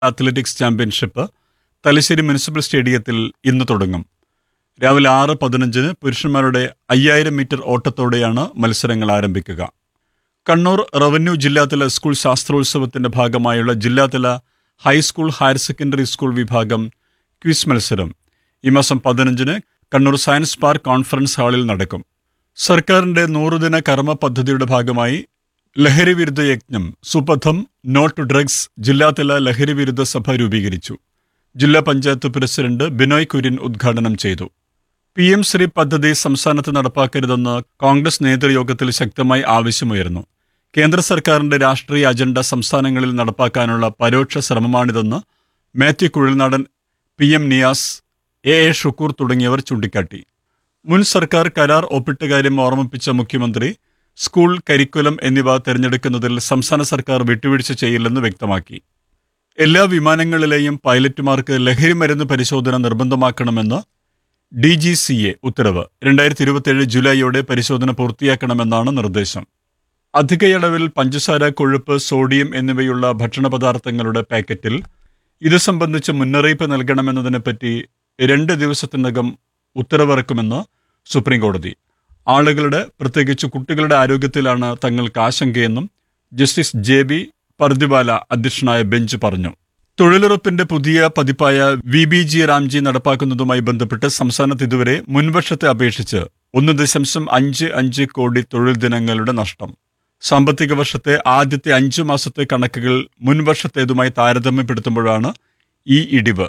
athletics championship Thalassery municipal സ്റ്റേഡിയത്തിൽ ഇന്ന് തുടങ്ങും രാവിലെ ആറ് പതിനഞ്ചിന് പുരുഷന്മാരുടെ അയ്യായിരം മീറ്റർ ഓട്ടത്തോടെയാണ് മത്സരങ്ങൾ ആരംഭിക്കുക കണ്ണൂർ റവന്യൂ ജില്ലാതല സ്കൂൾ ശാസ്ത്രോത്സവത്തിന്റെ ഭാഗമായുള്ള ജില്ലാതല ഹൈസ്കൂൾ ഹയർ സെക്കൻഡറി സ്കൂൾ വിഭാഗം ക്വിസ് മത്സരം ഈ മാസം പതിനഞ്ചിന് കണ്ണൂർ സയൻസ് പാർക്ക് കോൺഫറൻസ് ഹാളിൽ നടക്കും സർക്കാരിന്റെ നൂറുദിന കർമ്മ പദ്ധതിയുടെ ഭാഗമായി ലഹരി വിരുദ്ധ യജ്ഞം സുപഥം നോ ടു ഡ്രഗ്സ് ജില്ലാതല ലഹരി വിരുദ്ധ സഭ രൂപീകരിച്ചു ജില്ലാ പഞ്ചായത്ത് പ്രസിഡന്റ് ബിനോയ് കുര്യൻ ഉദ്ഘാടനം ചെയ്തു പി എം ശ്രീ പദ്ധതി സംസ്ഥാനത്ത് നടപ്പാക്കരുതെന്ന് കോൺഗ്രസ് നേതൃയോഗത്തിൽ ശക്തമായി ആവശ്യമുയർന്നു കേന്ദ്ര സർക്കാരിന്റെ രാഷ്ട്രീയ അജണ്ട സംസ്ഥാനങ്ങളിൽ നടപ്പാക്കാനുള്ള പരോക്ഷ ശ്രമമാണിതെന്ന് Mathew Kuzhalnadan P M Niyas A A Shukoor തുടങ്ങിയവർ ചൂണ്ടിക്കാട്ടി മുൻ സർക്കാർ കരാർ ഒപ്പിട്ട കാര്യം ഓർമ്മിപ്പിച്ച മുഖ്യമന്ത്രി സ്കൂൾ കരിക്കുലം എന്നിവ തിരഞ്ഞെടുക്കുന്നതിൽ സംസ്ഥാന സർക്കാർ വിട്ടുവീഴ്ച ചെയ്യില്ലെന്ന് വ്യക്തമാക്കി എല്ലാ വിമാനങ്ങളിലെയും പൈലറ്റുമാർക്ക് ലഹരി മരുന്ന് പരിശോധന നിർബന്ധമാക്കണമെന്ന് ഡി ജി സി എ ഉത്തരവ് രണ്ടായിരത്തി ഇരുപത്തിയേഴ് ജൂലൈയോടെ പരിശോധന പൂർത്തിയാക്കണമെന്നാണ് നിർദ്ദേശം അധികയളവിൽ പഞ്ചസാര കൊഴുപ്പ് സോഡിയം എന്നിവയുള്ള ഭക്ഷണ പദാർത്ഥങ്ങളുടെ പാക്കറ്റിൽ ഇത് സംബന്ധിച്ച് മുന്നറിയിപ്പ് നൽകണമെന്നതിനെപ്പറ്റി രണ്ട് ദിവസത്തിനകം ഉത്തരവിറക്കുമെന്ന് സുപ്രീം കോടതി ആളുകളുടെ പ്രത്യേകിച്ച് കുട്ടികളുടെ ആരോഗ്യത്തിലാണ് തങ്ങൾക്ക് ആശങ്കയെന്നും ജസ്റ്റിസ് ജെ ബി പർദിവാല അധ്യക്ഷനായ ബെഞ്ച് പറഞ്ഞു തൊഴിലുറപ്പിന്റെ പുതിയ പതിപ്പായ വി ബി ജി റാംജി നടപ്പാക്കുന്നതുമായി ബന്ധപ്പെട്ട് സംസ്ഥാനത്ത് ഇതുവരെ മുൻവർഷത്തെ അപേക്ഷിച്ച് ഒന്ന് ദശാംശം അഞ്ച് അഞ്ച് കോടി തൊഴിൽ ദിനങ്ങളുടെ നഷ്ടം സാമ്പത്തിക വർഷത്തെ ആദ്യത്തെ അഞ്ചു മാസത്തെ കണക്കുകൾ മുൻവർഷത്തേതുമായി താരതമ്യപ്പെടുത്തുമ്പോഴാണ് ഈ ഇടിവ്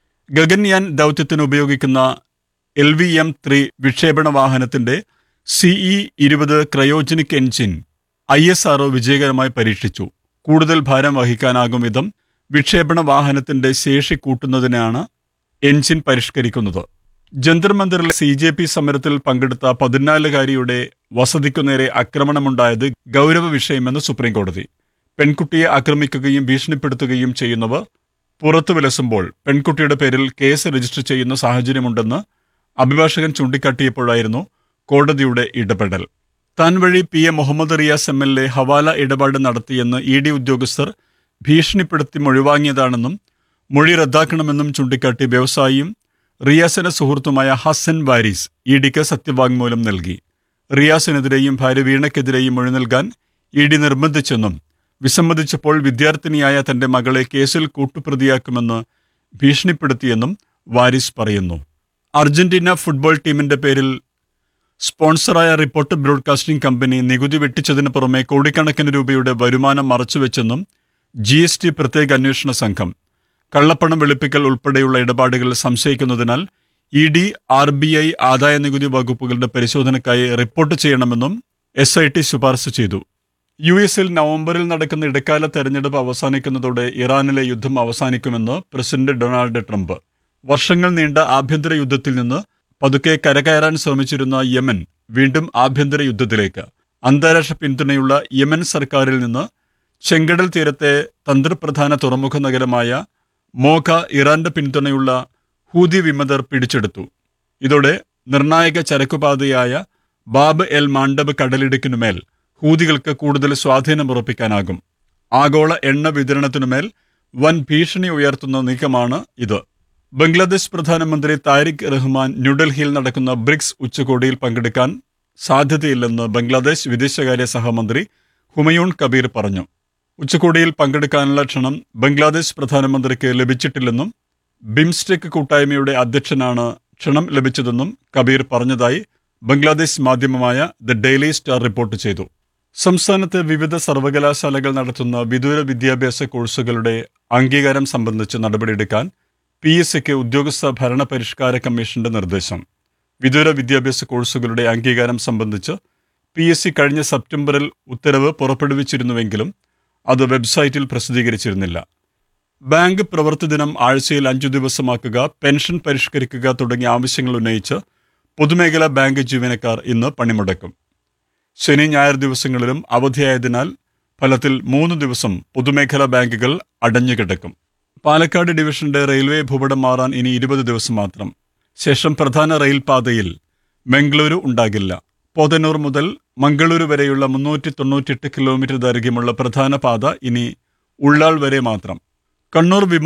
ഗഗൻയാൻ ദൗത്യത്തിന് ഉപയോഗിക്കുന്ന എൽ വി എം ത്രീ വിക്ഷേപണ വാഹനത്തിന്റെ സിഇ ഇരുപത് cryogenic engine I S RO വിജയകരമായി പരീക്ഷിച്ചു കൂടുതൽ ഭാരം വഹിക്കാനാകും വിധം വിക്ഷേപണ വാഹനത്തിന്റെ ശേഷി കൂട്ടുന്നതിനാണ് എൻജിൻ പരിഷ്കരിക്കുന്നത് ജന്തർ മന്ദിറിലെ സി ജെ പി സമരത്തിൽ പങ്കെടുത്ത പതിനാലുകാരിയുടെ വസതിക്കു നേരെ ആക്രമണമുണ്ടായത് ഗൗരവ വിഷയമെന്ന് സുപ്രീം കോടതി പെൺകുട്ടിയെ ആക്രമിക്കുകയും ഭീഷണിപ്പെടുത്തുകയും ചെയ്യുന്നവർ പുറത്തു വിലസുമ്പോൾ പെൺകുട്ടിയുടെ പേരിൽ കേസ് രജിസ്റ്റർ ചെയ്യുന്ന സാഹചര്യമുണ്ടെന്ന് അഭിഭാഷകൻ ചൂണ്ടിക്കാട്ടിയപ്പോഴായിരുന്നു കോടതിയുടെ ഇടപെടൽ താൻ വഴി P A Muhammad Riyas M L A ഹവാല ഇടപാട് നടത്തിയെന്ന് ഇ ഡി ഉദ്യോഗസ്ഥർ ഭീഷണിപ്പെടുത്തി മൊഴിവാങ്ങിയതാണെന്നും മൊഴി റദ്ദാക്കണമെന്നും ചൂണ്ടിക്കാട്ടി വ്യവസായിയും റിയാസിന്റെ സുഹൃത്തുമായ ഹസൻ വാരിസ് ഇ ഡിക്ക് സത്യവാങ്മൂലം നൽകി റിയാസിനെതിരെയും ഭാര്യ വീണയ്ക്കെതിരെയും മൊഴി നൽകാൻ ഇ ഡി നിർബന്ധിച്ചെന്നും വിസമ്മതിച്ചപ്പോൾ വിദ്യാർത്ഥിനിയായ തന്റെ മകളെ കേസിൽ കൂട്ടുപ്രതിയാക്കുമെന്ന് ഭീഷണിപ്പെടുത്തിയെന്നും വാരിസ് പറയുന്നു അർജന്റീന ഫുട്ബോൾ ടീമിന്റെ പേരിൽ സ്പോൺസറായ റിപ്പോർട്ട് ബ്രോഡ്കാസ്റ്റിംഗ് കമ്പനി നികുതി വെട്ടിച്ചതിന് പുറമെ കോടിക്കണക്കിന് രൂപയുടെ വരുമാനം മറച്ചുവെച്ചെന്നും ജി എസ് ടി പ്രത്യേക അന്വേഷണ സംഘം കള്ളപ്പണം വെളുപ്പിക്കൽ ഉൾപ്പെടെയുള്ള ഇടപാടുകൾ സംശയിക്കുന്നതിനാൽ E D R B I ആദായ നികുതി വകുപ്പുകളുടെ പരിശോധനയ്ക്കായി റിപ്പോർട്ട് ചെയ്യണമെന്നും എസ് ഐ ടി ശുപാർശ ചെയ്തു യു എസിൽ നവംബറിൽ നടക്കുന്ന ഇടക്കാല തെരഞ്ഞെടുപ്പ് അവസാനിക്കുന്നതോടെ ഇറാനിലെ യുദ്ധം അവസാനിക്കുമെന്ന് പ്രസിഡന്റ് ഡൊണാൾഡ് ട്രംപ് വർഷങ്ങൾ നീണ്ട ആഭ്യന്തര യുദ്ധത്തിൽ നിന്ന് പതുക്കെ കരകയറാൻ ശ്രമിച്ചിരുന്ന യമൻ വീണ്ടും ആഭ്യന്തര യുദ്ധത്തിലേക്ക് അന്താരാഷ്ട്ര പിന്തുണയുള്ള യമൻ സർക്കാരിൽ നിന്ന് ചെങ്കടൽ തീരത്തെ തന്ത്രപ്രധാന തുറമുഖ നഗരമായ മോഖ ഇറാന്റെ പിന്തുണയുള്ള ഹൂതി വിമതർ പിടിച്ചെടുത്തു ഇതോടെ നിർണായക ചരക്കുപാതയായ ബാബ് എൽ മാണ്ഡബ് കടലിടുക്കിനുമേൽ ഹൂതികൾക്ക് കൂടുതൽ സ്വാധീനമുറപ്പിക്കാനാകും ആഗോള എണ്ണ വിതരണത്തിനുമേൽ വൻ ഭീഷണി ഉയർത്തുന്ന നീക്കമാണ് ഇത് ബംഗ്ലാദേശ് പ്രധാനമന്ത്രി താരിഖ് റഹ്മാൻ ന്യൂഡൽഹിയിൽ നടക്കുന്ന ബ്രിക്സ് ഉച്ചകോടിയിൽ പങ്കെടുക്കാൻ സാധ്യതയില്ലെന്ന് ബംഗ്ലാദേശ് വിദേശകാര്യ സഹമന്ത്രി ഹുമയൂൺ കബീർ പറഞ്ഞു ഉച്ചകോടിയിൽ പങ്കെടുക്കാനുള്ള ക്ഷണം ബംഗ്ലാദേശ് പ്രധാനമന്ത്രിക്ക് ലഭിച്ചിട്ടില്ലെന്നും ബിംസ്റ്റെക് കൂട്ടായ്മയുടെ അധ്യക്ഷനാണ് ക്ഷണം ലഭിച്ചതെന്നും കബീർ പറഞ്ഞതായി ബംഗ്ലാദേശ് മാധ്യമമായ ദ ഡെയിലി സ്റ്റാർ റിപ്പോർട്ട് ചെയ്തു സംസ്ഥാനത്ത് വിവിധ സർവകലാശാലകൾ നടത്തുന്ന വിദൂര വിദ്യാഭ്യാസ കോഴ്സുകളുടെ അംഗീകാരം സംബന്ധിച്ച് നടപടിയെടുക്കാൻ പി എസ് സിക്ക് ഉദ്യോഗസ്ഥ ഭരണ പരിഷ്കാര കമ്മീഷന്റെ നിർദ്ദേശം വിദൂര വിദ്യാഭ്യാസ കോഴ്സുകളുടെ അംഗീകാരം സംബന്ധിച്ച് പി എസ് സി കഴിഞ്ഞ സെപ്റ്റംബറിൽ ഉത്തരവ് പുറപ്പെടുവിച്ചിരുന്നുവെങ്കിലും അത് വെബ്സൈറ്റിൽ പ്രസിദ്ധീകരിച്ചിരുന്നില്ല ബാങ്ക് പ്രവൃത്തി ദിനം ആഴ്ചയിൽ അഞ്ചു ദിവസമാക്കുക പെൻഷൻ പരിഷ്കരിക്കുക തുടങ്ങിയ ആവശ്യങ്ങൾ ഉന്നയിച്ച് പൊതുമേഖലാ ബാങ്ക് ജീവനക്കാർ ഇന്ന് പണിമുടക്കും ശനി ഞായർ ദിവസങ്ങളിലും അവധിയായതിനാൽ ഫലത്തിൽ മൂന്ന് ദിവസം പൊതുമേഖലാ ബാങ്കുകൾ അടഞ്ഞുകിടക്കും പാലക്കാട് ഡിവിഷന്റെ റെയിൽവേ ഭൂപടം മാറാൻ ഇനി ഇരുപത് ദിവസം മാത്രം ശേഷം പ്രധാന റെയിൽ പാതയിൽ മംഗളൂരു ഉണ്ടാകില്ല പോതന്നൂർ മുതൽ മംഗളൂരു വരെയുള്ള മുന്നൂറ്റി തൊണ്ണൂറ്റിയെട്ട് കിലോമീറ്റർ ദൈർഘ്യമുള്ള പ്രധാന പാത ഇനി ഉള്ളാൾ വരെ മാത്രം കണ്ണൂർ വിമാന